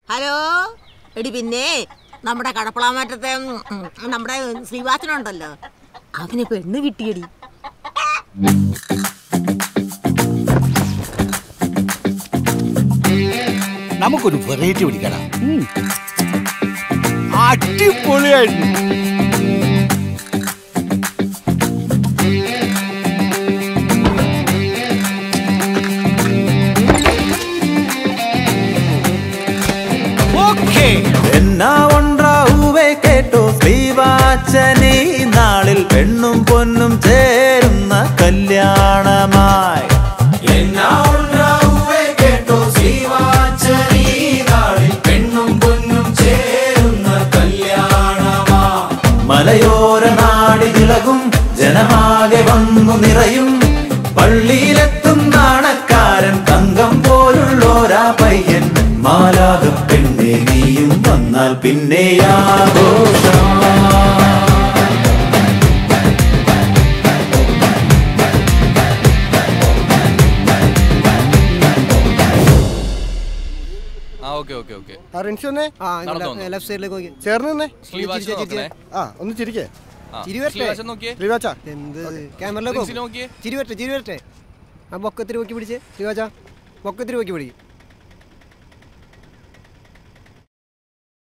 Hello എടി പിന്നെ നമ്മുടെ കടപ്പളാമറ്റത്തെ ഉം, ഉം, നമ്മുടെ ശ്രീവാസനുണ്ടല്ലോ അവന് പെണ്ണ് കിട്ടിയടി നമുക്കൊരു വെറൈറ്റി പിടിക്കണം അടിപൊളിയായിരുന്നു ഓക്കേ എന്നാ ഒണ്ടാവൂവേ കേട്ടോ ശ്രീവാച്ചനീ നാളിൽ പെണ്ണും പൊന്നും ചേരുന്ന കല്യാണമായി എന്നാ ഒണ്ടാവൂവേ കേട്ടോ ശ്രീവാച്ചനീ നാളിൽ പെണ്ണും പൊന്നും ചേരുന്ന കല്യാണമാ മലയോര നാടിതിളകും ജനമാകെ വന്നു നിറയും പള്ളിയിലെത്തും നാണക്കാരൻ തങ്കം പോലുള്ളോരാ പയ്യൻ മാലാക പെണ്ണെ നീയും വന്നാൽ പിന്നെ ആഘോഷം ആ ഓക്കെ ഓക്കെ ഓക്കെ ആ റിൻഷി വന്നേ ആ നടന്നോ, നടന്നോ. ലെഫ്റ്റ് സൈഡിലേക്ക് നോക്കി ചേർന്ന് നിന്നേ ശ്രീവാച്ച് ചിരിച്ചേ, നോക്കണേ ആ ഒന്ന് ചിരിക്കേ ആ, ചിരി വരട്ടെ? ശ്രീവാച്ച് നോക്കിയേ ശ്രീവാച്ച എന്ത് ക്യാമറയിലേക്ക് റിൻസിനെ നോക്കിയേ ചിരി വരട്ടെ ചിരി വരട്ടെ ആ പൊക്കത്തിരി നോക്കി പിടിച്ചേ ശിവാച പൊക്കത്തിരി നോക്കി പിടിക്കും